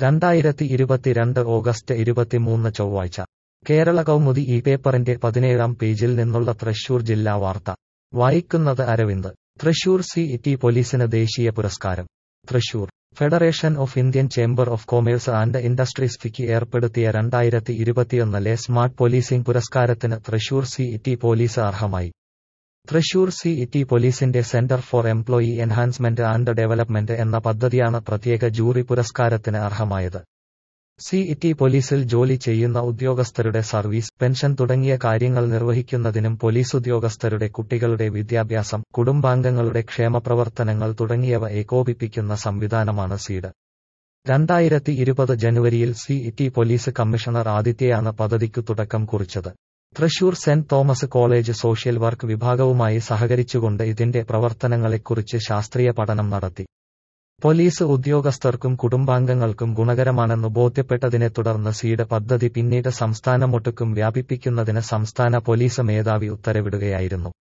രണ്ടായിരത്തി ഇരുപത്തിരണ്ട് ഓഗസ്റ്റ് ഇരുപത്തിമൂന്ന് ചൊവ്വാഴ്ച കേരള കൗമുദി ഈ പേപ്പറിന്റെ പതിനേഴാം പേജിൽ നിന്നുള്ള തൃശൂർ ജില്ലാ വാർത്ത വായിക്കുന്നത് അരവിന്ദ് തൃശൂർ സി ടി പോലീസിന് ദേശീയ പുരസ്കാരം Thrissur federation of Indian chamber of commerce and industries FICCI ഏർപ്പെടുത്തിയ രണ്ടായിരത്തി ഇരുപത്തിയൊന്നിലെ സ്മാർട്ട് പോലീസിംഗ് പുരസ്കാരത്തിന് തൃശൂർ സി ടി പോലീസ് അർഹമായി തൃശൂർ സി ടി പോലീസിന്റെ centre for employee enhancement and development എന്ന പദ്ധതിയാണ് പ്രത്യേക ജൂറി പുരസ്കാരത്തിന് അർഹമായത് സി ടി പോലീസിൽ ജോലി ചെയ്യുന്ന ഉദ്യോഗസ്ഥരുടെ സർവീസ് പെൻഷൻ തുടങ്ങിയ കാര്യങ്ങൾ നിർവഹിക്കുന്നതിനും പോലീസ് ഉദ്യോഗസ്ഥരുടെ കുട്ടികളുടെ വിദ്യാഭ്യാസം കുടുംബാംഗങ്ങളുടെ ക്ഷേമപ്രവർത്തനങ്ങൾ തുടങ്ങിയവ ഏകോപിപ്പിക്കുന്ന സംവിധാനമാണ് സീഡ് രണ്ടായിരത്തി ഇരുപത് ജനുവരിയിൽ സി ടി പോലീസ് കമ്മീഷണർ ആദിത്യയാണ് പദ്ധതിക്കു തുടക്കം കുറിച്ചത് തൃശൂർ സെന്റ് തോമസ് കോളേജ് സോഷ്യൽ വർക്ക് വിഭാഗവുമായി സഹകരിച്ചുകൊണ്ട് ഇതിന്റെ പ്രവർത്തനങ്ങളെക്കുറിച്ച് ശാസ്ത്രീയ പഠനം നടത്തി പോലീസ് ഉദ്യോഗസ്ഥർക്കും കുടുംബാംഗങ്ങൾക്കും ഗുണകരമാണെന്ന് ബോധ്യപ്പെട്ടതിനെ തുടർന്ന് സീഡ് പദ്ധതി പിന്നീട് സംസ്ഥാനമൊട്ടുക്കും വ്യാപിപ്പിക്കുന്നതിന് സംസ്ഥാന പോലീസ് മേധാവി ഉത്തരവിടുകയായിരുന്നു